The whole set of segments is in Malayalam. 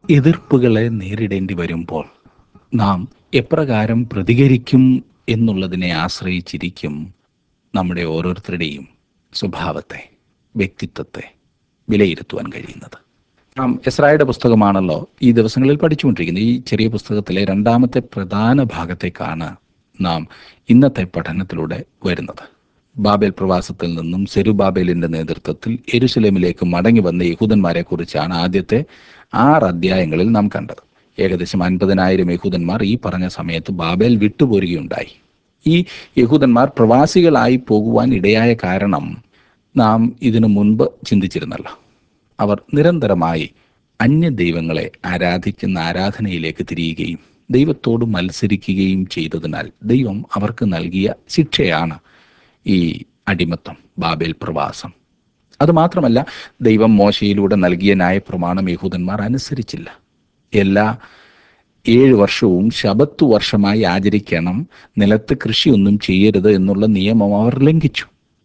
എതിർപ്പുകളെ നേരിടേണ്ടി വരുമ്പോൾ നാം എപ്രകാരം പ്രതികരിക്കും എന്നുള്ളതിനെ ആശ്രയിച്ചിരിക്കും നമ്മുടെ ഓരോരുത്തരുടെയും സ്വഭാവത്തെ വ്യക്തിത്വത്തെ വിലയിരുത്തുവാൻ കഴിയുന്നത് നാം എസ്രായുടെ പുസ്തകമാണല്ലോ ഈ ദിവസങ്ങളിൽ പഠിച്ചുകൊണ്ടിരിക്കുന്നത് ഈ ചെറിയ പുസ്തകത്തിലെ രണ്ടാമത്തെ പ്രധാന ഭാഗത്തേക്കാണ് നാം ഇന്നത്തെ പഠനത്തിലൂടെ വരുന്നത് ബാബേൽ പ്രവാസത്തിൽ നിന്നും സെരുബാബേലിന്റെ നേതൃത്വത്തിൽ എരുസലേമിലേക്ക് മടങ്ങി വന്ന യഹൂദന്മാരെ കുറിച്ചാണ് ആദ്യത്തെ ആറ് അധ്യായങ്ങളിൽ നാം കണ്ടത് ഏകദേശം അൻപതിനായിരം യഹൂദന്മാർ ഈ പറഞ്ഞ സമയത്ത് ബാബേൽ വിട്ടുപോരുകയുണ്ടായി ഈ യഹൂദന്മാർ പ്രവാസികളായി പോകുവാൻ ഇടയായ കാരണം നാം ഇതിനു മുൻപ് ചിന്തിച്ചിരുന്നല്ലോ അവർ നിരന്തരമായി അന്യ ദൈവങ്ങളെ ആരാധിക്കുന്ന ആരാധനയിലേക്ക് തിരിയുകയും ദൈവത്തോട് മത്സരിക്കുകയും ചെയ്തതിനാൽ ദൈവം അവർക്ക് നൽകിയ ശിക്ഷയാണ് ഈ അടിമത്തം ബാബേൽ പ്രവാസം അതുമാത്രമല്ല ദൈവം മോശയിലൂടെ നൽകിയ ന്യായപ്രമാണം യഹൂദന്മാർ അനുസരിച്ചില്ല എല്ലാ ഏഴ് വർഷവും ശബത്തു വർഷമായി ആചരിക്കണം നിലത്ത് കൃഷിയൊന്നും ചെയ്യരുത് എന്നുള്ള നിയമം അവർ ലംഘിച്ചു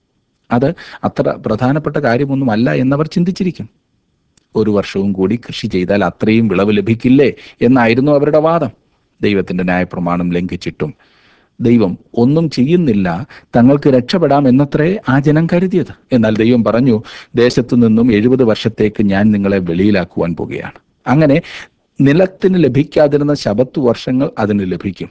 അത് അത്ര പ്രധാനപ്പെട്ട കാര്യമൊന്നുമല്ല എന്നവർ ചിന്തിച്ചിരിക്കും ഒരു വർഷവും കൂടി കൃഷി ചെയ്താൽ അത്രയും വിളവ് ലഭിക്കില്ലേ എന്നായിരുന്നു അവരുടെ വാദം ദൈവത്തിന്റെ ന്യായപ്രമാണം ലംഘിച്ചിട്ടും ദൈവം ഒന്നും ചെയ്യുന്നില്ല തങ്ങൾക്ക് രക്ഷപ്പെടാം എന്നത്രേ ആ ജനം കരുതിയത് എന്നാൽ ദൈവം പറഞ്ഞു ദേശത്തു നിന്നും എഴുപത് വർഷത്തേക്ക് ഞാൻ നിങ്ങളെ വെളിയിലാക്കുവാൻ പോകുകയാണ് അങ്ങനെ നിലത്തിന് ലഭിക്കാതിരുന്ന ശബത്തു വർഷങ്ങൾ അതിന് ലഭിക്കും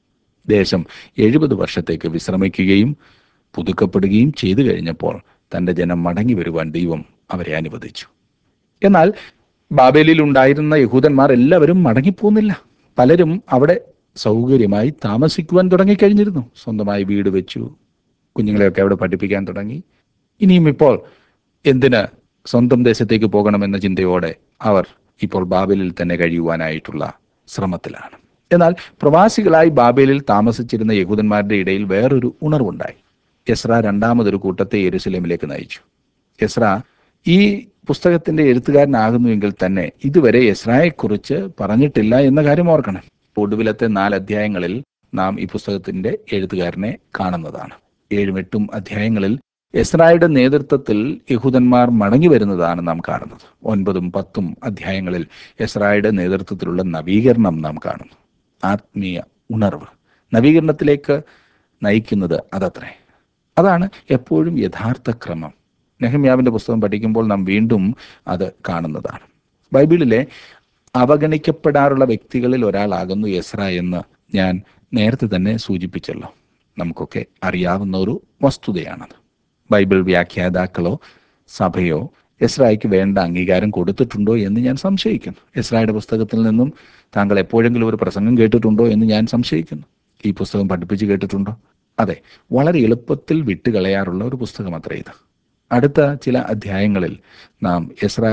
ദേശം എഴുപത് വർഷത്തേക്ക് വിശ്രമിക്കുകയും പുതുക്കപ്പെടുകയും ചെയ്തു കഴിഞ്ഞപ്പോൾ തന്റെ ജനം മടങ്ങി വരുവാൻ ദൈവം അവരെ അനുവദിച്ചു എന്നാൽ ബാബേലിൽ ഉണ്ടായിരുന്ന യഹൂദന്മാർ എല്ലാവരും മടങ്ങിപ്പോന്നില്ല പലരും അവിടെ സൗകര്യമായി താമസിക്കുവാൻ തുടങ്ങിക്കഴിഞ്ഞിരുന്നു സ്വന്തമായി വീട് വെച്ചു കുഞ്ഞുങ്ങളെയൊക്കെ അവിടെ പഠിപ്പിക്കാൻ തുടങ്ങി ഇനിയും ഇപ്പോൾ എന്തിന് സ്വന്തം ദേശത്തേക്ക് പോകണമെന്ന ചിന്തയോടെ അവർ ഇപ്പോൾ ബാബേലിൽ തന്നെ കഴിയുവാനായിട്ടുള്ള ശ്രമത്തിലാണ് എന്നാൽ പ്രവാസികളായി ബാബേലിൽ താമസിച്ചിരുന്ന യഹൂദന്മാരുടെ ഇടയിൽ വേറൊരു ഉണർവുണ്ടായി എസ്ര രണ്ടാമതൊരു കൂട്ടത്തെ യെരുസലേമിലേക്ക് നയിച്ചു എസ്ര ഈ പുസ്തകത്തിന്റെ എഴുത്തുകാരനാകുന്നുവെങ്കിൽ തന്നെ ഇതുവരെ എസ്രായെക്കുറിച്ച് പറഞ്ഞിട്ടില്ല എന്ന കാര്യം ഓർക്കണം ഒടുവിലത്തെ നാല് അധ്യായങ്ങളിൽ നാം ഈ പുസ്തകത്തിന്റെ എഴുത്തുകാരനെ കാണുന്നതാണ് ഏഴും എട്ടും അധ്യായങ്ങളിൽ എസ്രായുടെ നേതൃത്വത്തിൽ യഹൂദന്മാർ മടങ്ങി വരുന്നതാണ് നാം കാണുന്നത് ഒൻപതും പത്തും അധ്യായങ്ങളിൽ എസ്രായുടെ നേതൃത്വത്തിലുള്ള നവീകരണം നാം കാണുന്നു ആത്മീയ ഉണർവ് നവീകരണത്തിലേക്ക് നയിക്കുന്നത് അതത്രേ അതാണ് എപ്പോഴും യഥാർത്ഥ ക്രമം നെഹമ്യാവിന്റെ പുസ്തകം പഠിക്കുമ്പോൾ നാം വീണ്ടും അത് കാണുന്നതാണ് ബൈബിളിലെ അവഗണിക്കപ്പെടാറുള്ള വ്യക്തികളിൽ ഒരാളാകുന്നു എസ്ര എന്ന് ഞാൻ നേരത്തെ തന്നെ സൂചിപ്പിച്ചല്ലോ നമുക്കൊക്കെ അറിയാവുന്ന ഒരു വസ്തുതയാണത് ബൈബിൾ വ്യാഖ്യാതാക്കളോ സഭയോ എസ്രായ്ക്ക് വേണ്ട അംഗീകാരം കൊടുത്തിട്ടുണ്ടോ എന്ന് ഞാൻ സംശയിക്കുന്നു എസ്രായുടെ പുസ്തകത്തിൽ നിന്നും താങ്കൾ എപ്പോഴെങ്കിലും ഒരു പ്രസംഗം കേട്ടിട്ടുണ്ടോ എന്ന് ഞാൻ സംശയിക്കുന്നു ഈ പുസ്തകം പഠിപ്പിച്ച് കേട്ടിട്ടുണ്ടോ അതെ വളരെ എളുപ്പത്തിൽ വിട്ടുകളയാറുള്ള ഒരു പുസ്തകം അത്രേ ഇത് അടുത്ത ചില അധ്യായങ്ങളിൽ നാം എസ്ര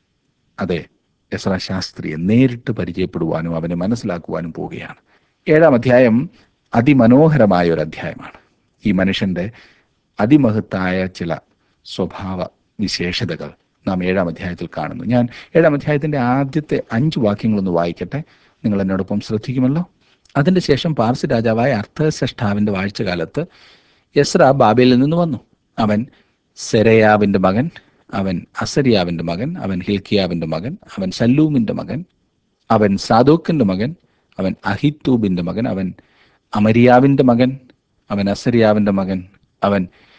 അതെ എസ്ര ശാസ്ത്രിയെ നേരിട്ട് പരിചയപ്പെടുവാനും അവനെ മനസ്സിലാക്കുവാനും പോവുകയാണ് ഏഴാം അധ്യായം അതിമനോഹരമായ ഒരു അധ്യായമാണ് ഈ മനുഷ്യന്റെ അതിമഹത്തായ ചില സ്വഭാവ വിശേഷതകൾ നാം ഏഴാം അധ്യായത്തിൽ കാണുന്നു ഞാൻ ഏഴാം അധ്യായത്തിന്റെ ആദ്യത്തെ അഞ്ച് വാക്യങ്ങളൊന്ന് വായിക്കട്ടെ നിങ്ങൾ എന്നോടൊപ്പം ശ്രദ്ധിക്കുമല്ലോ അതിന്റെ ശേഷം പാർസി രാജാവായ അർത്ഥശ്രഷ്ടാവിന്റെ വാഴ്ചകാലത്ത് യസ്ര ബാബേലിൽ നിന്ന് വന്നു അവൻ സെരയാവിന്റെ മകൻ അവൻ അസരിയാവിന്റെ മകൻ അവൻ ഹിൽക്കിയാവിന്റെ മകൻ അവൻ സല്ലൂമിന്റെ മകൻ അവൻ സാദോക്കിന്റെ മകൻ അവൻ അഹിത്തൂബിന്റെ മകൻ അവൻ അമരിയാവിന്റെ മകൻ അവൻ അസരിയാവിന്റെ മകൻ അവൻ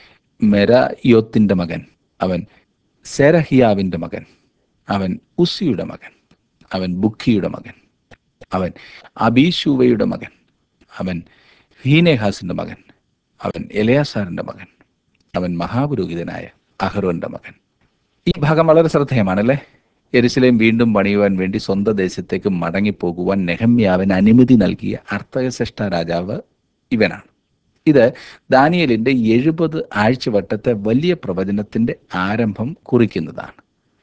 മെരയോത്തിന്റെ മകൻ അവൻ സെരഹിയാവിന്റെ മകൻ അവൻ ഉസിയുടെ മകൻ അവൻ ബുക്കിയുടെ മകൻ അവൻ അബീശൂവയുടെ മകൻ അവൻ ഹീനേഹാസിന്റെ മകൻ അവൻ എലയാസാറിന്റെ മകൻ അവൻ മഹാപുരോഹിതനായ അഹ്റോന്റെ മകൻ ഈ ഭാഗം വളരെ ശ്രദ്ധേയമാണല്ലേ എരുസലേം വീണ്ടും പണിയുവാൻ വേണ്ടി സ്വന്തം ദേശത്തേക്ക് മടങ്ങിപ്പോകുവാൻ നെഹമ്യാവിന് അനുമതി നൽകിയ അർത്ഥകശ്രഷ്ട രാജാവ് ഇവനാണ് ഇത് ദാനിയലിന്റെ എഴുപത് ആഴ്ചവട്ടത്തെ വലിയ പ്രവചനത്തിന്റെ ആരംഭം കുറിക്കുന്നതാണ്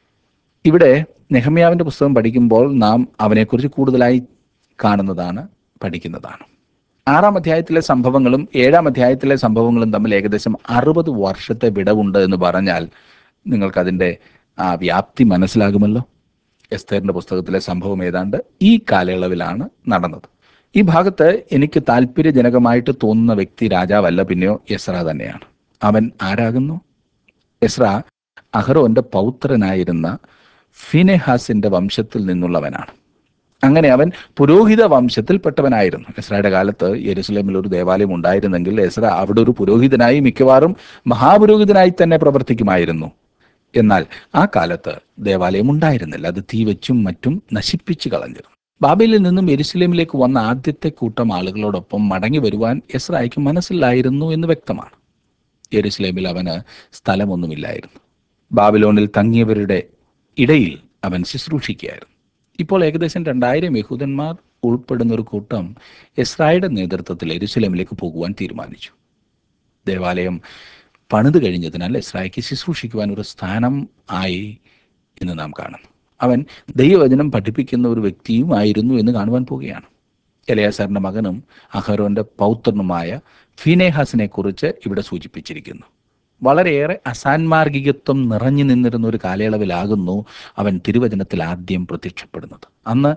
ഇവിടെ നെഹമ്യാവിന്റെ പുസ്തകം പഠിക്കുമ്പോൾ നാം അവനെക്കുറിച്ച് കൂടുതലായി കാണുന്നതാണ് പഠിക്കുന്നതാണ് ആറാം അധ്യായത്തിലെ സംഭവങ്ങളും ഏഴാം അധ്യായത്തിലെ സംഭവങ്ങളും തമ്മിൽ ഏകദേശം അറുപത് വർഷത്തെ വിടവുണ്ട് എന്ന് പറഞ്ഞാൽ നിങ്ങൾക്കതിൻ്റെ ആ വ്യാപ്തി മനസ്സിലാകുമല്ലോ എസ്തേറിന്റെ പുസ്തകത്തിലെ സംഭവം ഏതാണ്ട് ഈ കാലയളവിലാണ് നടന്നത് ഈ ഭാഗത്ത് എനിക്ക് താല്പര്യജനകമായിട്ട് തോന്നുന്ന വ്യക്തി രാജാവല്ല പിന്നെയോ എസ്ര തന്നെയാണ് അവൻ ആരാകുന്നു എസ്ര അഹ്റോന്റെ പൗത്രനായിരുന്ന ഫിനെഹാസിന്റെ വംശത്തിൽ നിന്നുള്ളവനാണ് അങ്ങനെ അവൻ പുരോഹിത വംശത്തിൽപ്പെട്ടവനായിരുന്നു എസ്രയുടെ കാലത്ത് യെരുസലേമിൽ ഒരു ദേവാലയം ഉണ്ടായിരുന്നെങ്കിൽ എസ്ര അവിടെ ഒരു പുരോഹിതനായി മിക്കവാറും മഹാപുരോഹിതനായി തന്നെ പ്രവർത്തിക്കുമായിരുന്നു എന്നാൽ ആ കാലത്ത് ദേവാലയം ഉണ്ടായിരുന്നില്ല അത് തീവച്ചും മറ്റും നശിപ്പിച്ചു കളഞ്ഞിരുന്നു ബാബേലിൽ നിന്നും എരുസലേമിലേക്ക് വന്ന ആദ്യത്തെ കൂട്ടം ആളുകളോടൊപ്പം മടങ്ങി വരുവാൻ എസ്രായ്ക്ക് മനസ്സിലായിരുന്നു എന്ന് വ്യക്തമാണ് യെരുസലേമിൽ അവന് സ്ഥലമൊന്നുമില്ലായിരുന്നു ബാബിലോണിൽ തങ്ങിയവരുടെ ഇടയിൽ അവൻ ശുശ്രൂഷിക്കുകയായിരുന്നു ഇപ്പോൾ ഏകദേശം രണ്ടായിരം യഹൂദന്മാർ ഉൾപ്പെടുന്ന ഒരു കൂട്ടം എസ്രായുടെ നേതൃത്വത്തിൽ എരുസലേമിലേക്ക് പോകുവാൻ തീരുമാനിച്ചു ദേവാലയം പണിത് കഴിഞ്ഞതിനാൽ എസ്രായ്ക്ക് ശുശ്രൂഷിക്കുവാൻ ഒരു സ്ഥാനം ആയി എന്ന് നാം കാണുന്നു അവൻ ദൈവവചനം പഠിപ്പിക്കുന്ന ഒരു വ്യക്തിയുമായിരുന്നു എന്ന് കാണുവാൻ പോവുകയാണ് എലയാസാറിന്റെ മകനും അഹരോന്റെ പൗത്രനുമായ ഫിനേഹാസിനെ കുറിച്ച് ഇവിടെ സൂചിപ്പിച്ചിരിക്കുന്നു വളരെയേറെ അസാൻമാർഗികത്വം നിറഞ്ഞു നിന്നിരുന്ന ഒരു കാലയളവിലാകുന്നു അവൻ തിരുവചനത്തിൽ ആദ്യം പ്രത്യക്ഷപ്പെടുന്നത് അന്ന്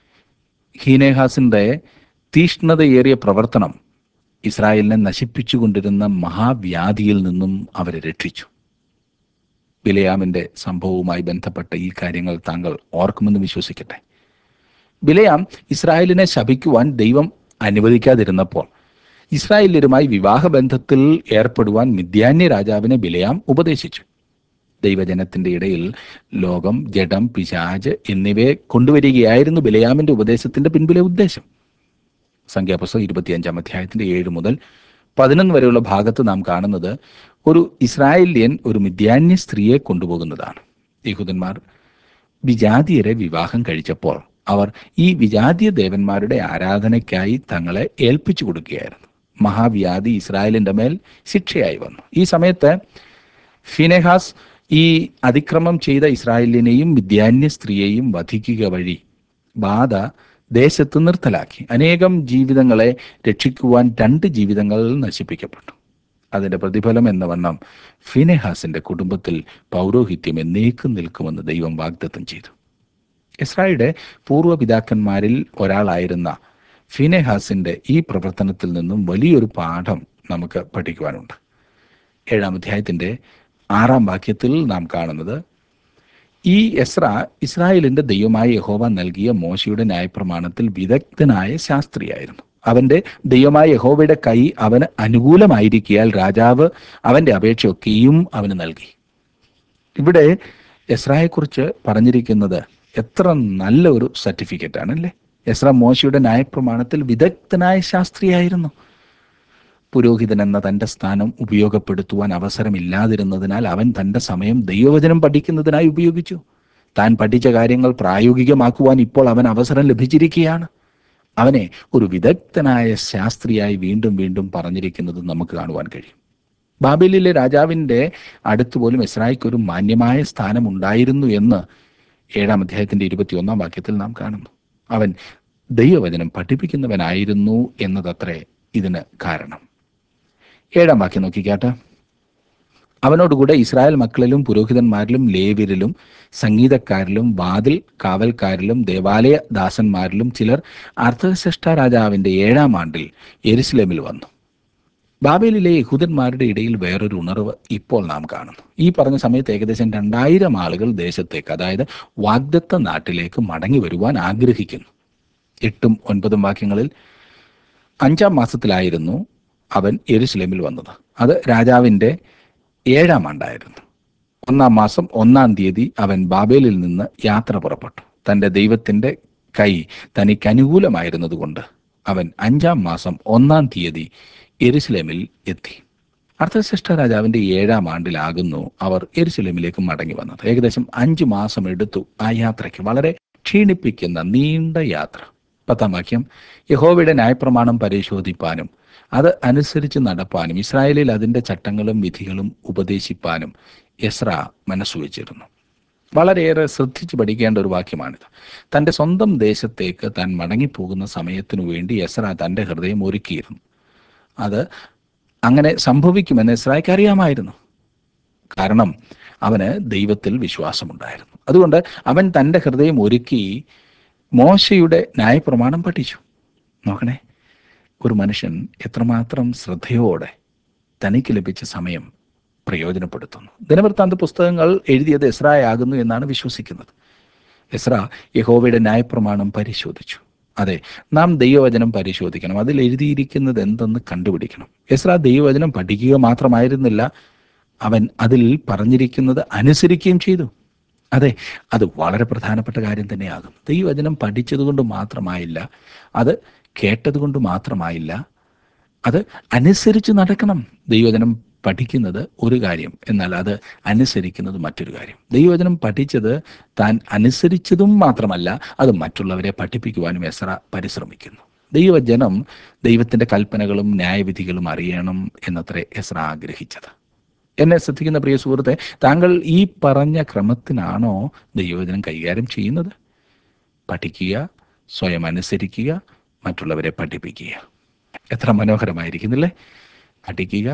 ഹീനേഹാസിന്റെ തീഷ്ണതയേറിയ പ്രവർത്തനം ഇസ്രായേലിനെ നശിപ്പിച്ചുകൊണ്ടിരുന്ന മഹാവ്യാധിയിൽ നിന്നും അവരെ രക്ഷിച്ചു ബിലയാമിന്റെ സംഭവവുമായി ബന്ധപ്പെട്ട ഈ കാര്യങ്ങൾ താങ്കൾ ഓർക്കുമെന്ന് വിശ്വസിക്കട്ടെ ബിലയാം ഇസ്രായേലിനെ ശപിക്കുവാൻ ദൈവം അനുവദിക്കാതിരുന്നപ്പോൾ ഇസ്രായേല്യരുമായി വിവാഹബന്ധത്തിൽ ഏർപ്പെടുവാൻ മിദ്യാന്യ രാജാവിനെ ബിലയാം ഉപദേശിച്ചു ദൈവജനത്തിന്റെ ഇടയിൽ ലോകം ജഡം പിശാജ് എന്നിവയെ കൊണ്ടുവരികയായിരുന്നു ബിലയാമിന്റെ ഉപദേശത്തിന്റെ പിൻപിലെ ഉദ്ദേശം സംഖ്യാപുസ്തകം ഇരുപത്തിയഞ്ചാം അധ്യായത്തിന്റെ ഏഴ് മുതൽ പതിനൊന്ന് വരെയുള്ള ഭാഗത്ത് നാം കാണുന്നത് ഒരു ഇസ്രായേല്യൻ ഒരു മിദ്യാന്യ സ്ത്രീയെ കൊണ്ടുപോകുന്നതാണ് യഹൂദന്മാർ വിജാതിയരെ വിവാഹം കഴിച്ചപ്പോൾ അവർ ഈ വിജാതീയ ദേവന്മാരുടെ ആരാധനയ്ക്കായി തങ്ങളെ ഏൽപ്പിച്ചു കൊടുക്കുകയായിരുന്നു മഹാവ്യാധി ഇസ്രായേലിന്റെ മേൽ ശിക്ഷയായി വന്നു ഈ സമയത്ത് ഫിനെഹാസ് ഈ അതിക്രമം ചെയ്ത ഇസ്രായേലിനെയും വിദ്യാന്യ സ്ത്രീയെയും വധിക്കുക വഴി ബാധ ദേശത്ത് നിർത്തലാക്കി അനേകം ജീവിതങ്ങളെ രക്ഷിക്കുവാൻ രണ്ട് ജീവിതങ്ങൾ നശിപ്പിക്കപ്പെട്ടു അതിന്റെ പ്രതിഫലം എന്ന വണ്ണം ഫിനെഹാസിന്റെ കുടുംബത്തിൽ പൗരോഹിത്യം എന്നേക്കും നിൽക്കുമെന്ന് ദൈവം വാഗ്ദത്തം ചെയ്തു ഇസ്രായേലിന്റെ പൂർവ്വപിതാക്കന്മാരിൽ ഒരാളായിരുന്ന ഫിനെഹാസിന്റെ ഈ പ്രവർത്തനത്തിൽ നിന്നും വലിയൊരു പാഠം നമുക്ക് പഠിക്കുവാനുണ്ട് ഏഴാം അധ്യായത്തിന്റെ ആറാം വാക്യത്തിൽ നാം കാണുന്നത് ഈ എസ്ര ഇസ്രായേലിന്റെ ദൈവമായ യഹോവ നൽകിയ മോശയുടെ ന്യായപ്രമാണത്തിൽ വിദഗ്ധനായ ശാസ്ത്രിയായിരുന്നു അവന്റെ ദൈവമായ യഹോവയുടെ കൈ അവന് അനുകൂലമായിരിക്കിയാൽ രാജാവ് അവന്റെ അപേക്ഷയൊക്കെയും അവന് നൽകി ഇവിടെ എസ്രായെക്കുറിച്ച് പറഞ്ഞിരിക്കുന്നത് എത്ര നല്ല ഒരു സർട്ടിഫിക്കറ്റ് ആണല്ലേ എസ്ര മോശയുടെ ന്യായപ്രമാണത്തിൽ വിദഗ്ധനായ ശാസ്ത്രിയായിരുന്നു പുരോഹിതൻ എന്ന തന്റെ സ്ഥാനം ഉപയോഗപ്പെടുത്തുവാൻ അവസരമില്ലാതിരുന്നതിനാൽ അവൻ തന്റെ സമയം ദൈവവചനം പഠിക്കുന്നതിനായി ഉപയോഗിച്ചു താൻ പഠിച്ച കാര്യങ്ങൾ പ്രായോഗികമാക്കുവാൻ ഇപ്പോൾ അവൻ അവസരം ലഭിച്ചിരിക്കുകയാണ് അവനെ ഒരു വിദഗ്ധനായ ശാസ്ത്രിയായി വീണ്ടും വീണ്ടും പറഞ്ഞിരിക്കുന്നത് നമുക്ക് കാണുവാൻ കഴിയും ബാബേലിലെ രാജാവിന്റെ അടുത്ത് പോലും ഇസ്രായിക്ക് ഒരു മാന്യമായ സ്ഥാനം ഉണ്ടായിരുന്നു എന്ന് ഏഴാം അധ്യായത്തിന്റെ ഇരുപത്തിയൊന്നാം വാക്യത്തിൽ നാം കാണുന്നു അവൻ ദൈവവചനം പഠിപ്പിക്കുന്നവനായിരുന്നു എന്നതത്രേ ഇതിന് കാരണം ഏഴാം വാക്യം നോക്കിക്കാട്ടെ അവനോടുകൂടെ ഇസ്രായേൽ മക്കളിലും പുരോഹിതന്മാരിലും ലേവ്യരിലും സംഗീതക്കാരിലും വാതിൽ കാവൽക്കാരിലും ദേവാലയ ദാസന്മാരിലും ചിലർ അർത്ഥശ്രേഷ്ഠ രാജാവിന്റെ ഏഴാം ആണ്ടിൽ എരുസലേമിൽ വന്നു ബാബേലിലെ യഹൂദന്മാരുടെ ഇടയിൽ വേറൊരു ഉണർവ് ഇപ്പോൾ നാം കാണുന്നു ഈ പറഞ്ഞ സമയത്ത് ഏകദേശം രണ്ടായിരം ആളുകൾ ദേശത്തേക്ക് അതായത് വാഗ്ദത്ത നാട്ടിലേക്ക് മടങ്ങി വരുവാൻ ആഗ്രഹിക്കുന്നു എട്ടും ഒൻപതും വാക്യങ്ങളിൽ അഞ്ചാം മാസത്തിലായിരുന്നു അവൻ എരുസലേമിൽ വന്നത് അത് രാജാവിൻ്റെ ഏഴാം ആണ്ടായിരുന്നു ഒന്നാം മാസം ഒന്നാം തീയതി അവൻ ബാബേലിൽ നിന്ന് യാത്ര പുറപ്പെട്ടു തൻ്റെ ദൈവത്തിൻ്റെ കൈ തനിക്ക് അനുകൂലമായിരുന്നതുകൊണ്ട് അവൻ അഞ്ചാം മാസം ഒന്നാം തീയതി എരുസലേമിൽ എത്തി അർത്ഥശ്രേഷ്ഠ രാജാവിന്റെ ഏഴാം ആണ്ടിലാകുന്നു അവർ എരുസലേമിലേക്ക് മടങ്ങി വന്നത് ഏകദേശം അഞ്ചു മാസം എടുത്തു ആ യാത്രയ്ക്ക് വളരെ ക്ഷീണിപ്പിക്കുന്ന നീണ്ട യാത്ര പത്താം വാക്യം യഹോവയുടെ ന്യായപ്രമാണം പരിശോധിപ്പാനും അത് അനുസരിച്ച് നടപ്പാനും ഇസ്രായേലിൽ അതിൻ്റെ ചട്ടങ്ങളും വിധികളും ഉപദേശിപ്പാനും എസ്ര മനസ്സുവെച്ചിരുന്നു വളരെയേറെ ശ്രദ്ധിച്ചു പഠിക്കേണ്ട ഒരു വാക്യമാണിത് തൻ്റെ സ്വന്തം ദേശത്തേക്ക് താൻ മടങ്ങിപ്പോകുന്ന സമയത്തിനു വേണ്ടി എസ്ര തൻ്റെ ഹൃദയം ഒരുക്കിയിരുന്നു അത് അങ്ങനെ സംഭവിക്കുമെന്ന് എസ്രായ്ക്ക് അറിയാമായിരുന്നു കാരണം അവന് ദൈവത്തിൽ വിശ്വാസമുണ്ടായിരുന്നു അതുകൊണ്ട് അവൻ തൻ്റെ ഹൃദയം ഒരുക്കി മോശയുടെ ന്യായപ്രമാണം പഠിച്ചു നോക്കണേ ഒരു മനുഷ്യൻ എത്രമാത്രം ശ്രദ്ധയോടെ തനിക്ക് ലഭിച്ച സമയം പ്രയോജനപ്പെടുത്തുന്നു ദിനവൃത്താന്ത പുസ്തകങ്ങൾ എഴുതിയത് എസ്രായാകുന്നു എന്നാണ് വിശ്വസിക്കുന്നത് എസ്ര യഹോവയുടെ ന്യായപ്രമാണം പരിശോധിച്ചു അതെ നാം ദൈവവചനം പരിശോധിക്കണം അതിൽ എഴുതിയിരിക്കുന്നത് എന്തെന്ന് കണ്ടുപിടിക്കണം എസ്ര ദൈവവചനം പഠിക്കുക മാത്രമായിരുന്നില്ല അവൻ അതിൽ പറഞ്ഞിരിക്കുന്നത് അനുസരിക്കുകയും ചെയ്തു അതെ അത് വളരെ പ്രധാനപ്പെട്ട കാര്യം തന്നെയാകും ദൈവവചനം പഠിച്ചതുകൊണ്ട് മാത്രമായില്ല അത് കേട്ടതുകൊണ്ട് മാത്രമായില്ല അത് അനുസരിച്ച് നടക്കണം ദൈവവചനം പഠിക്കുന്നത് ഒരു കാര്യം എന്നാൽ അത് അനുസരിക്കുന്നത് മറ്റൊരു കാര്യം ദൈവവചനം പഠിച്ചത് താൻ അനുസരിച്ചതും മാത്രമല്ല അത് മറ്റുള്ളവരെ പഠിപ്പിക്കുവാനും എസ്ര പരിശ്രമിക്കുന്നു ദൈവജനം ദൈവത്തിന്റെ കൽപ്പനകളും ന്യായവിധികളും അറിയണം എന്നത്രേ എസ്ര ആഗ്രഹിച്ചത് എന്നെ ശ്രദ്ധിക്കുന്ന പ്രിയ സുഹൃത്തെ താങ്കൾ ഈ പറഞ്ഞ ക്രമത്തിനാണോ ദൈവവചനം കൈകാര്യം ചെയ്യുന്നത് പഠിക്കുക സ്വയം അനുസരിക്കുക മറ്റുള്ളവരെ പഠിപ്പിക്കുക എത്ര മനോഹരമായിരിക്കുന്നില്ലേ പഠിക്കുക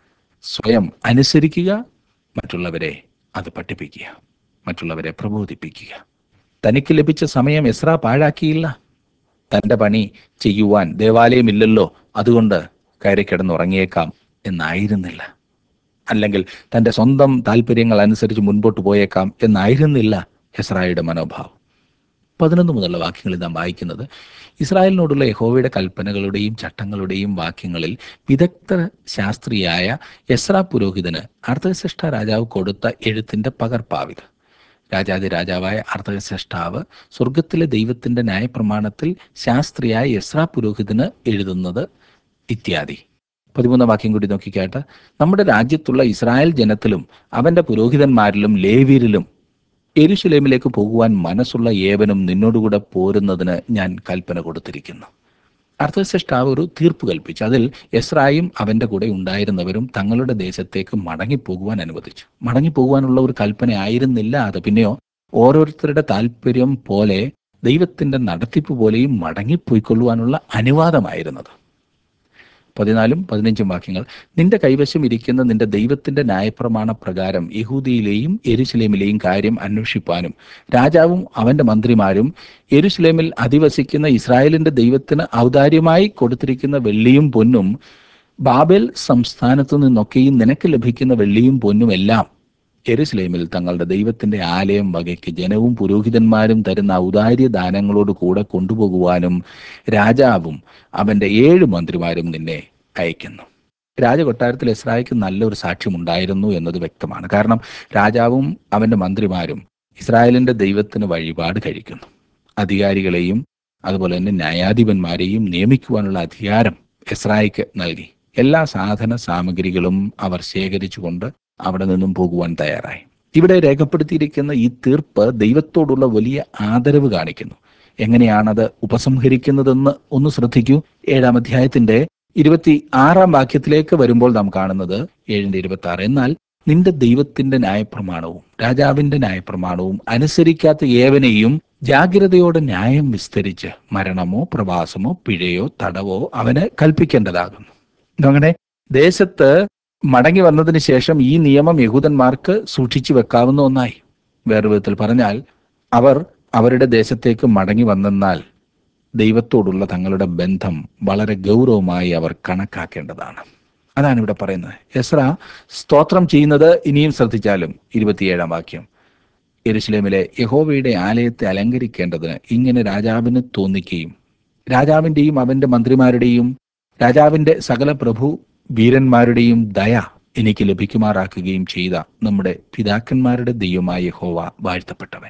സ്വയം അനുസരിക്കുക മറ്റുള്ളവരെ അത് പഠിപ്പിക്കുക മറ്റുള്ളവരെ പ്രബോധിപ്പിക്കുക തനിക്ക് ലഭിച്ച സമയം എസ്ര പാഴാക്കിയില്ല തൻ്റെ പണി ചെയ്യുവാൻ ദേവാലയമില്ലല്ലോ അതുകൊണ്ട് കയറി കിടന്നുറങ്ങിയേക്കാം എന്നായിരുന്നില്ല അല്ലെങ്കിൽ തൻ്റെ സ്വന്തം താല്പര്യങ്ങൾ അനുസരിച്ച് മുൻപോട്ട് പോയേക്കാം എന്നായിരുന്നില്ല എസ്രായുടെ മനോഭാവം പതിനൊന്ന് മുതലുള്ള വാക്യങ്ങളിൽ നാം വായിക്കുന്നത് ഇസ്രായേലിനോടുള്ള യഹോവയുടെ കൽപ്പനകളുടെയും ചട്ടങ്ങളുടെയും വാക്യങ്ങളിൽ വിദഗ്ധ ശാസ്ത്രിയായ എസ്ര പുരോഹിതന് അർത്ഥശ്രേഷ്ഠ രാജാവ് കൊടുത്ത എഴുത്തിന്റെ പകർപ്പാവിത് രാജാതി രാജാവായ അർത്ഥശ്രേഷ്ഠാവ് സ്വർഗത്തിലെ ദൈവത്തിന്റെ ന്യായപ്രമാണത്തിൽ ശാസ്ത്രിയായ എസ്ര പുരോഹിതന് എഴുതുന്നത് ഇത്യാദി പതിമൂന്നാം വാക്യം കൂടി നോക്കിക്കാട്ട് നമ്മുടെ രാജ്യത്തുള്ള ഇസ്രായേൽ ജനത്തിലും അവന്റെ പുരോഹിതന്മാരിലും ലേവ്യരിലും എരുശലേമിലേക്ക് പോകുവാൻ മനസ്സുള്ള ഏവനും നിന്നോടുകൂടെ പോരുന്നതിന് ഞാൻ കൽപ്പന കൊടുത്തിരിക്കുന്നു അർത്ഥശ്രേഷ്ഠാവ് ഒരു തീർപ്പ് കൽപ്പിച്ചു അതിൽ എസ്രായും അവന്റെ കൂടെ ഉണ്ടായിരുന്നവരും തങ്ങളുടെ ദേശത്തേക്ക് മടങ്ങിപ്പോകുവാൻ അനുവദിച്ചു മടങ്ങിപ്പോകുവാനുള്ള ഒരു കൽപ്പന ആയിരുന്നില്ല അത് പിന്നെയോ ഓരോരുത്തരുടെ താല്പര്യം പോലെ ദൈവത്തിന്റെ നടത്തിപ്പ് പോലെയും മടങ്ങിപ്പോയിക്കൊള്ളുവാനുള്ള അനുവാദമായിരുന്നത് പതിനാലും പതിനഞ്ചും വാക്യങ്ങൾ നിന്റെ കൈവശം ഇരിക്കുന്ന നിന്റെ ദൈവത്തിന്റെ ന്യായപ്രമാണ പ്രകാരം യഹൂദിയിലെയും എരുസലേമിലെയും കാര്യം അന്വേഷിപ്പാനും രാജാവും അവന്റെ മന്ത്രിമാരും എരുസലേമിൽ അധിവസിക്കുന്ന ഇസ്രായേലിന്റെ ദൈവത്തിന് ഔദാര്യമായി കൊടുത്തിരിക്കുന്ന വെള്ളിയും പൊന്നും ബാബേൽ സംസ്ഥാനത്തു നിന്നൊക്കെയും നിനക്ക് ലഭിക്കുന്ന വെള്ളിയും പൊന്നും എല്ലാം എരുസലേമിൽ തങ്ങളുടെ ദൈവത്തിന്റെ ആലയം വകയ്ക്ക് ജനവും പുരോഹിതന്മാരും തരുന്ന ഔദാര്യ ദാനങ്ങളോട് കൂടെ കൊണ്ടുപോകുവാനും രാജാവും അവന്റെ ഏഴ് മന്ത്രിമാരും നിന്നെ അയക്കുന്നു രാജകൊട്ടാരത്തിൽ ഇസ്രായേൽക്ക് നല്ലൊരു സാക്ഷ്യമുണ്ടായിരുന്നു എന്നത് വ്യക്തമാണ് കാരണം രാജാവും അവന്റെ മന്ത്രിമാരും ഇസ്രായേലിന്റെ ദൈവത്തിന് വഴിപാട് കഴിക്കുന്നു അധികാരികളെയും അതുപോലെ തന്നെ ന്യായാധിപന്മാരെയും നിയമിക്കുവാനുള്ള അധികാരം ഇസ്രായേൽക്ക് നൽകി എല്ലാ സാധന സാമഗ്രികളും അവർ ശേഖരിച്ചുകൊണ്ട് അവിടെ നിന്നും പോകുവാൻ തയ്യാറായി ഇവിടെ രേഖപ്പെടുത്തിയിരിക്കുന്ന ഈ തീർപ്പ് ദൈവത്തോടുള്ള വലിയ ആദരവ് കാണിക്കുന്നു എങ്ങനെയാണത് ഉപസംഹരിക്കുന്നതെന്ന് ഒന്ന് ശ്രദ്ധിക്കൂ ഏഴാം അധ്യായത്തിന്റെ ഇരുപത്തി ആറാം വാക്യത്തിലേക്ക് വരുമ്പോൾ നാം കാണുന്നത് ഏഴിന്റെ ഇരുപത്തി ആറ് എന്നാൽ നിന്റെ ദൈവത്തിന്റെ ന്യായപ്രമാണവും രാജാവിന്റെ ന്യായപ്രമാണവും അനുസരിക്കാത്ത ഏവനെയും ജാഗ്രതയോടെ ന്യായം വിസ്തരിച്ച് മരണമോ പ്രവാസമോ പിഴയോ തടവോ അവന് കൽപ്പിക്കേണ്ടതാകുന്നു അങ്ങനെ ദേശത്ത് മടങ്ങി വന്നതിന് ശേഷം ഈ നിയമം യഹൂദന്മാർക്ക് സൂക്ഷിച്ചു വെക്കാവുന്ന ഒന്നായി വേറെ വിധത്തിൽ പറഞ്ഞാൽ അവർ അവരുടെ ദേശത്തേക്ക് മടങ്ങി വന്നെന്നാൽ ദൈവത്തോടുള്ള തങ്ങളുടെ ബന്ധം വളരെ ഗൗരവമായി അവർ കണക്കാക്കേണ്ടതാണ് അതാണ് ഇവിടെ പറയുന്നത് എസ്ര സ്തോത്രം ചെയ്യുന്നത് ഇനിയും ശ്രദ്ധിച്ചാലും ഇരുപത്തിയേഴാം വാക്യം യെരുശലേമിലെ യഹോവയുടെ ആലയത്തെ അലങ്കരിക്കേണ്ടതിന് ഇങ്ങനെ രാജാവിന് തോന്നിക്കുകയും രാജാവിന്റെയും അവന്റെ മന്ത്രിമാരുടെയും രാജാവിന്റെ സകല പ്രഭു വീരന്മാരുടെയും ദയ എനിക്ക് ലഭിക്കുമാറാക്കുകയും ചെയ്ത നമ്മുടെ പിതാക്കന്മാരുടെ ദൈവമായ യഹോവ വാഴ്ത്തപ്പെട്ടവൻ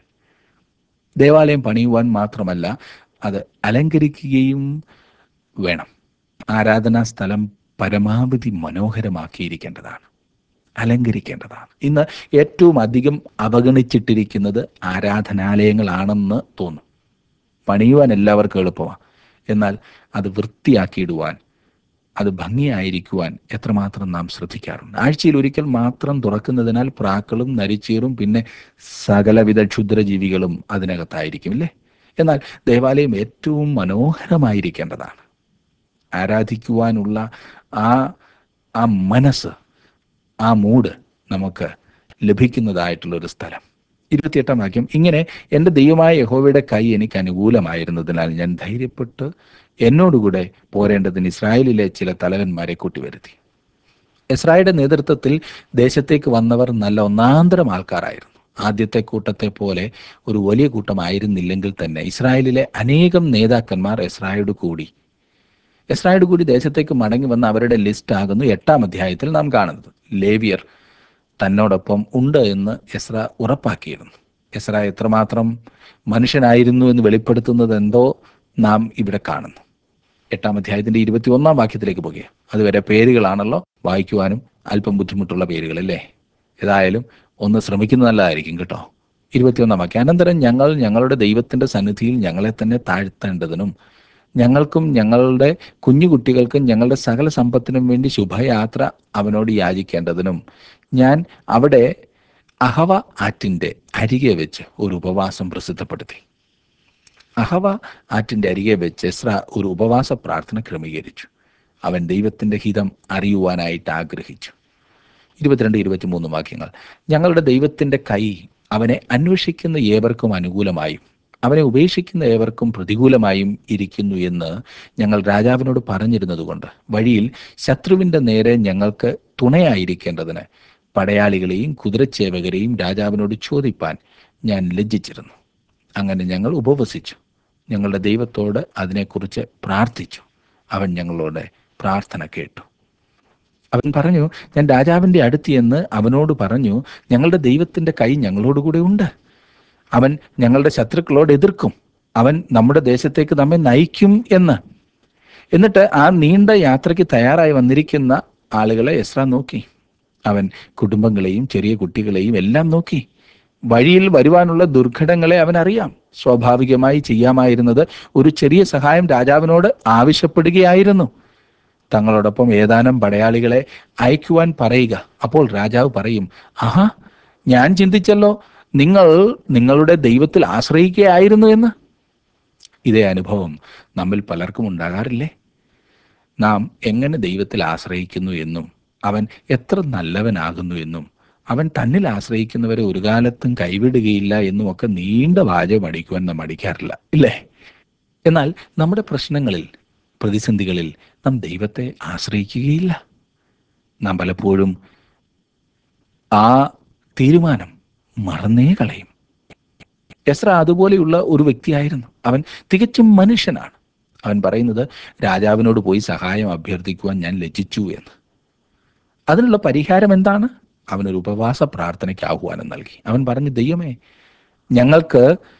ദേവാലയം പണിയുവാൻ മാത്രമല്ല അത് അലങ്കരിക്കുകയും വേണം ആരാധനാ സ്ഥലം പരമാവധി മനോഹരമാക്കിയിരിക്കേണ്ടതാണ് അലങ്കരിക്കേണ്ടതാണ് ഇന്ന് ഏറ്റവും അധികം അവഗണിച്ചിട്ടിരിക്കുന്നത് ആരാധനാലയങ്ങളാണെന്ന് തോന്നും പണിയുവാൻ എല്ലാവർക്കും എളുപ്പമാണ് എന്നാൽ അത് വൃത്തിയാക്കിയിടുവാൻ അത് ഭംഗിയായിരിക്കുവാൻ എത്രമാത്രം നാം ശ്രദ്ധിക്കാറുണ്ട് ആഴ്ചയിൽ ഒരിക്കൽ മാത്രം തുറക്കുന്നതിനാൽ പ്രാക്കളും നരിച്ചീറും പിന്നെ സകലവിധ ക്ഷുദ്രജീവികളും അതിനകത്തായിരിക്കും ഇല്ലേ എന്നാൽ ദേവാലയം ഏറ്റവും മനോഹരമായിരിക്കേണ്ടതാണ് ആരാധിക്കുവാനുള്ള ആ ആ മനസ്സ് ആ മൂഡ് നമുക്ക് ലഭിക്കുന്നതായിട്ടുള്ള ഒരു സ്ഥലം ഇരുപത്തിയെട്ടാം വാക്യം ഇങ്ങനെ എൻ്റെ ദൈവമായ യഹോവയുടെ കൈ എനിക്ക് അനുകൂലമായിരുന്നതിനാൽ ഞാൻ ധൈര്യപ്പെട്ട് എന്നോടുകൂടെ പോരേണ്ടതിന് ഇസ്രായേലിലെ ചില തലവന്മാരെ കൂട്ടിവരുത്തി ഇസ്രായേലിന്റെ നേതൃത്വത്തിൽ ദേശത്തേക്ക് വന്നവർ നല്ല ഒന്നാന്തരം ആൾക്കാരായിരുന്നു ആദ്യത്തെ കൂട്ടത്തെ പോലെ ഒരു വലിയ കൂട്ടമായിരുന്നില്ലെങ്കിൽ തന്നെ ഇസ്രായേലിലെ അനേകം നേതാക്കന്മാർ എസ്രായോട് കൂടി എസ്രായോട് കൂടി ദേശത്തേക്ക് മടങ്ങി വന്ന അവരുടെ ലിസ്റ്റ് ആകുന്നു എട്ടാം അധ്യായത്തിൽ നാം കാണുന്നത് ലേവിയർ തന്നോടൊപ്പം ഉണ്ട് എന്ന് എസ്ര ഉറപ്പാക്കിയിരുന്നു എസ്ര എത്രമാത്രം മനുഷ്യനായിരുന്നു എന്ന് വെളിപ്പെടുത്തുന്നത് എന്തോ നാം ഇവിടെ കാണുന്നു എട്ടാം അധ്യായത്തിന്റെ ഇരുപത്തി ഒന്നാം വാക്യത്തിലേക്ക് പോകുക അതുവരെ പേരുകളാണല്ലോ വായിക്കുവാനും അല്പം ബുദ്ധിമുട്ടുള്ള പേരുകൾ അല്ലേ ഏതായാലും ഒന്ന് ശ്രമിക്കുന്നത് നല്ലതായിരിക്കും കേട്ടോ ഇരുപത്തിയൊന്നാം വാക്യം അനന്തരം ഞങ്ങൾ ഞങ്ങളുടെ ദൈവത്തിന്റെ സന്നിധിയിൽ ഞങ്ങളെ തന്നെ താഴ്ത്തേണ്ടതിനും ഞങ്ങൾക്കും ഞങ്ങളുടെ കുഞ്ഞുകുട്ടികൾക്കും ഞങ്ങളുടെ സകല സമ്പത്തിനും വേണ്ടി ശുഭയാത്ര അവനോട് യാചിക്കേണ്ടതിനും ഞാൻ അവിടെ അഹവ ആറ്റിന്റെ അരികെ വെച്ച് ഒരു ഉപവാസം പ്രസിദ്ധപ്പെടുത്തി അഹവ ആറ്റിന്റെ അരികെ വെച്ച് എസ്ര ഒരു ഉപവാസ പ്രാർത്ഥന ക്രമീകരിച്ചു അവൻ ദൈവത്തിന്റെ ഹിതം അറിയുവാനായിട്ട് ആഗ്രഹിച്ചു ഇരുപത്തിരണ്ട് ഇരുപത്തിമൂന്ന് വാക്യങ്ങൾ ഞങ്ങളുടെ ദൈവത്തിന്റെ കൈ അവനെ അന്വേഷിക്കുന്ന ഏവർക്കും അനുകൂലമായും അവനെ ഉപേക്ഷിക്കുന്ന ഏവർക്കും പ്രതികൂലമായും ഇരിക്കുന്നു എന്ന് ഞങ്ങൾ രാജാവിനോട് പറഞ്ഞിരുന്നതുകൊണ്ട് വഴിയിൽ ശത്രുവിന്റെ നേരെ ഞങ്ങൾക്ക് തുണയായിരിക്കേണ്ടതിന് പടയാളികളെയും കുതിരച്ചേവകരെയും രാജാവിനോട് ചോദിപ്പാൻ ഞാൻ ലജ്ജിച്ചിരുന്നു അങ്ങനെ ഞങ്ങൾ ഉപവസിച്ചു ഞങ്ങളുടെ ദൈവത്തോട് അതിനെക്കുറിച്ച് പ്രാർത്ഥിച്ചു അവൻ ഞങ്ങളോട് പ്രാർത്ഥന കേട്ടു അവൻ പറഞ്ഞു ഞാൻ രാജാവിൻ്റെ അടുത്ത് എന്ന് അവനോട് പറഞ്ഞു ഞങ്ങളുടെ ദൈവത്തിൻ്റെ കൈ ഞങ്ങളോടുകൂടെ ഉണ്ട് അവൻ ഞങ്ങളുടെ ശത്രുക്കളോട് എതിർക്കും അവൻ നമ്മുടെ ദേശത്തേക്ക് നമ്മെ നയിക്കും എന്ന് എന്നിട്ട് ആ നീണ്ട യാത്രയ്ക്ക് തയ്യാറായി വന്നിരിക്കുന്ന ആളുകളെ എസ്ര നോക്കി അവൻ കുടുംബങ്ങളെയും ചെറിയ കുട്ടികളെയും എല്ലാം നോക്കി വഴിയിൽ വരുവാനുള്ള ദുർഘടങ്ങളെ അവൻ അറിയാം സ്വാഭാവികമായി ചെയ്യാമായിരുന്നത് ഒരു ചെറിയ സഹായം രാജാവിനോട് ആവശ്യപ്പെടുകയായിരുന്നു തങ്ങളോടൊപ്പം ഏതാനും പടയാളികളെ അയക്കുവാൻ പറയുക അപ്പോൾ രാജാവ് പറയും ആഹാ ഞാൻ ചിന്തിച്ചല്ലോ നിങ്ങൾ നിങ്ങളുടെ ദൈവത്തിൽ ആശ്രയിക്കുകയായിരുന്നു എന്ന് ഇതേ അനുഭവം നമ്മിൽ പലർക്കും ഉണ്ടാകാറില്ലേ നാം എങ്ങനെ ദൈവത്തിൽ ആശ്രയിക്കുന്നു എന്നും അവൻ എത്ര നല്ലവനാകുന്നു എന്നും അവൻ തന്നിൽ ആശ്രയിക്കുന്നവരെ ഒരു കാലത്തും കൈവിടുകയില്ല എന്നും ഒക്കെ നീണ്ട വാചകം അടിക്കുവാൻ നാം അടിക്കാറില്ല ഇല്ലേ എന്നാൽ നമ്മുടെ പ്രശ്നങ്ങളിൽ പ്രതിസന്ധികളിൽ നാം ദൈവത്തെ ആശ്രയിക്കുകയില്ല നാം പലപ്പോഴും ആ തീരുമാനം മറന്നേ കളയും എസ്ര അതുപോലെയുള്ള ഒരു വ്യക്തിയായിരുന്നു അവൻ തികച്ചും മനുഷ്യനാണ് അവൻ പറയുന്നത് രാജാവിനോട് പോയി സഹായം അഭ്യർത്ഥിക്കുവാൻ ഞാൻ ലജ്ജിച്ചു എന്ന് അതിനുള്ള പരിഹാരം എന്താണ് അവനൊരു ഉപവാസ പ്രാർത്ഥനയ്ക്ക് ആഹ്വാനം നൽകി അവൻ പറഞ്ഞു ദൈവമേ ഞങ്ങൾക്ക്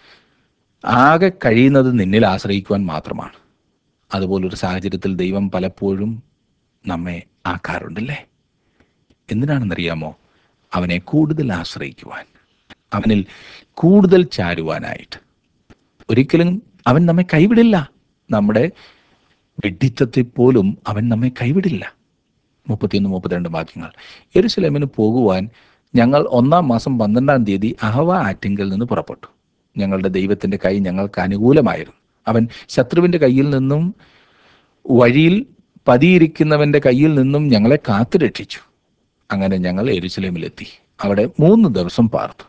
ആകെ കഴിയുന്നത് നിന്നിൽ ആശ്രയിക്കുവാൻ മാത്രമാണ് അതുപോലൊരു സാഹചര്യത്തിൽ ദൈവം പലപ്പോഴും നമ്മെ ആക്കാറുണ്ടല്ലേ എന്തിനാണെന്നറിയാമോ അവനെ കൂടുതൽ ആശ്രയിക്കുവാൻ അവനിൽ കൂടുതൽ ചാരുവാനായിട്ട് ഒരിക്കലും അവൻ നമ്മെ കൈവിടില്ല നമ്മുടെ വെഡിത്തത്തിൽ പോലും അവൻ നമ്മെ കൈവിടില്ല മുപ്പത്തിയൊന്ന് മുപ്പത്തിരണ്ട് വാക്യങ്ങൾ എരുസലേമിന് പോകുവാൻ ഞങ്ങൾ ഒന്നാം മാസം പന്ത്രണ്ടാം തീയതി അഹവ ആറ്റിങ്കൽ നിന്ന് പുറപ്പെട്ടു ഞങ്ങളുടെ ദൈവത്തിന്റെ കൈ ഞങ്ങൾക്ക് അനുകൂലമായിരുന്നു അവൻ ശത്രുവിന്റെ കയ്യിൽ നിന്നും വഴിയിൽ പതിയിരിക്കുന്നവന്റെ കയ്യിൽ നിന്നും ഞങ്ങളെ കാത്തു രക്ഷിച്ചു അങ്ങനെ ഞങ്ങൾ എരുസലേമിലെത്തി അവിടെ മൂന്ന് ദിവസം പാർത്തു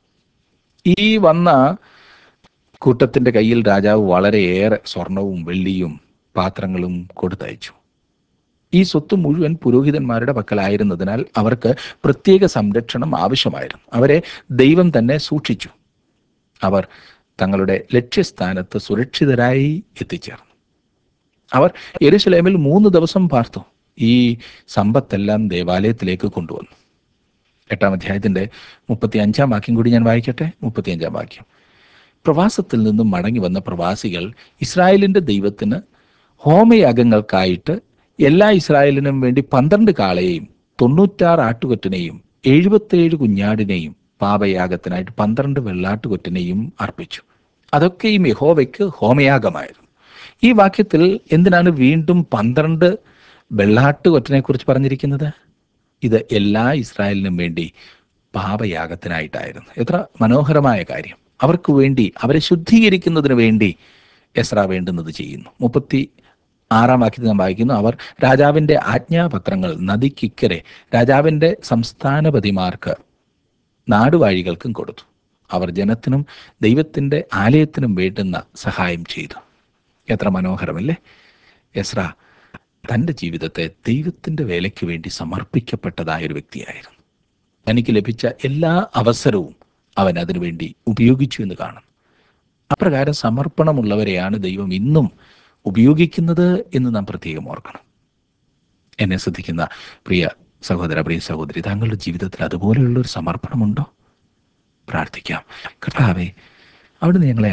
ഈ വന്ന കൂട്ടത്തിന്റെ കയ്യിൽ രാജാവ് വളരെയേറെ സ്വർണവും വെള്ളിയും പാത്രങ്ങളും കൊടുത്തയച്ചു ഈ സ്വത്ത് മുഴുവൻ പുരോഹിതന്മാരുടെ പക്കലായിരുന്നതിനാൽ അവർക്ക് പ്രത്യേക സംരക്ഷണം ആവശ്യമായിരുന്നു അവരെ ദൈവം തന്നെ സൂക്ഷിച്ചു അവർ തങ്ങളുടെ ലക്ഷ്യസ്ഥാനത്ത് സുരക്ഷിതരായി എത്തിച്ചേർന്നു അവർ യെരുശലേമിൽ മൂന്ന് ദിവസം പാർത്തു ഈ സമ്പത്തെല്ലാം ദേവാലയത്തിലേക്ക് കൊണ്ടുവന്നു എട്ടാം അധ്യായത്തിന്റെ മുപ്പത്തി അഞ്ചാം വാക്യം കൂടി ഞാൻ വായിക്കട്ടെ മുപ്പത്തി അഞ്ചാം വാക്യം പ്രവാസത്തിൽ നിന്നും മടങ്ങി വന്ന പ്രവാസികൾ ഇസ്രായേലിന്റെ ദൈവത്തിന് ഹോമയാഗങ്ങൾക്കായിട്ട് എല്ലാ ഇസ്രായേലിനും വേണ്ടി പന്ത്രണ്ട് കാളയെയും തൊണ്ണൂറ്റാറ് ആട്ടുകൊറ്റനെയും എഴുപത്തേഴ് കുഞ്ഞാടിനെയും പാപയാഗത്തിനായിട്ട് പന്ത്രണ്ട് വെള്ളാട്ടുകൊറ്റനെയും അർപ്പിച്ചു അതൊക്കെയും യഹോവയ്ക്ക് ഹോമയാഗമായിരുന്നു ഈ വാക്യത്തിൽ എന്തിനാണ് വീണ്ടും പന്ത്രണ്ട് വെള്ളാട്ടുകൊറ്റനെ കുറിച്ച് പറഞ്ഞിരിക്കുന്നത് ഇത് എല്ലാ ഇസ്രായേലിനും വേണ്ടി പാപയാഗത്തിനായിട്ടായിരുന്നു എത്ര മനോഹരമായ കാര്യം അവർക്ക് വേണ്ടി അവരെ ശുദ്ധീകരിക്കുന്നതിന് വേണ്ടി എസ്ര വേണ്ടുന്നത് ചെയ്യുന്നു മുപ്പത്തി ആറാം വാക്യത്തിൽ നാം വായിക്കുന്നു അവർ രാജാവിന്റെ ആജ്ഞാപത്രങ്ങൾ നദിക്കിക്കരെ രാജാവിന്റെ സംസ്ഥാനപതിമാർക്ക് നാടുവാഴികൾക്കും കൊടുത്തു അവർ ജനത്തിനും ദൈവത്തിന്റെ ആലയത്തിനും വേണ്ടുന്ന സഹായം ചെയ്തു എത്ര മനോഹരമല്ലേ എസ്ര തൻ്റെ ജീവിതത്തെ ദൈവത്തിൻ്റെ വേലയ്ക്ക് വേണ്ടി സമർപ്പിക്കപ്പെട്ടതായ ഒരു വ്യക്തിയായിരുന്നു തനിക്ക് ലഭിച്ച എല്ലാ അവസരവും അവൻ അതിനുവേണ്ടി ഉപയോഗിച്ചു എന്ന് കാണും അപ്രകാരം സമർപ്പണമുള്ളവരെയാണ് ദൈവം ഇന്നും ഉപയോഗിക്കുന്നത് എന്ന് നാം പ്രത്യേകം ഓർക്കണം എന്നെ ശ്രദ്ധിക്കുന്ന പ്രിയ സഹോദര പ്രിയ സഹോദരി താങ്കളുടെ ജീവിതത്തിൽ അതുപോലെയുള്ള ഒരു സമർപ്പണമുണ്ടോ പ്രാർത്ഥിക്കാം കർത്താവെ അവിടുന്ന് ഞങ്ങളെ